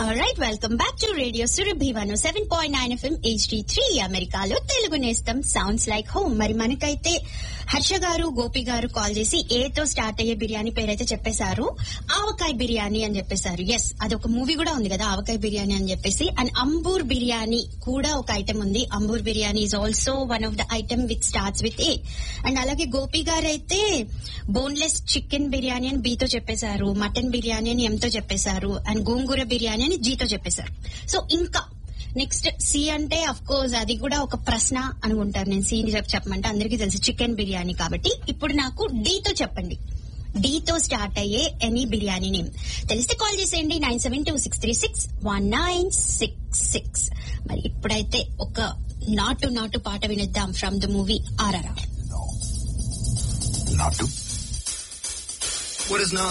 Right welcome back to radio Surabhi one seven point nine FM HD three అమెరికాలో తెలుగు నేస్తం sounds like home మరి మనకైతే హర్ష గారు గోపి గారు కాల్ చేసి ఏతో స్టార్ట్ అయ్యే బిర్యానీ పేరైతే చెప్పేశారు ఆవకాయ బిర్యానీ అని చెప్పేశారు ఎస్ అదొక మూవీ కూడా ఉంది కదా ఆవకాయ బిర్యానీ అని చెప్పేసి అండ్ అంబూర్ బిర్యానీ కూడా ఒక ఐటమ్ ఉంది Ambur biryani is also one of the item with starts with A and అలాగే గోపి గారు అయితే బోన్లెస్ చికెన్ బిర్యానీ అని బీతో చెప్పేశారు మటన్ బిర్యానీ అని ఎంతో చెప్పేశారు అండ్ గోంగూర బిర్యానీ అని జీతో చెప్పేశారు సో ఇంకా నెక్స్ట్ సి అంటే అఫ్ కోర్స్ అది కూడా ఒక ప్రశ్న అనుకుంటారు నేను సి చెప్పమంటే అందరికీ తెలుసు చికెన్ బిర్యానీ కాబట్టి ఇప్పుడు నాకు డీతో చెప్పండి డీతో స్టార్ట్ అయ్యే ఎనీ బిర్యానీ నేమ్ తెలిస్తే కాల్ చేసేయండి nine seven two six three six one nine six six మరి ఇప్పుడైతే ఒక నాటు నాటు పాట వినిద్దాం from the movie RR Not to. What is not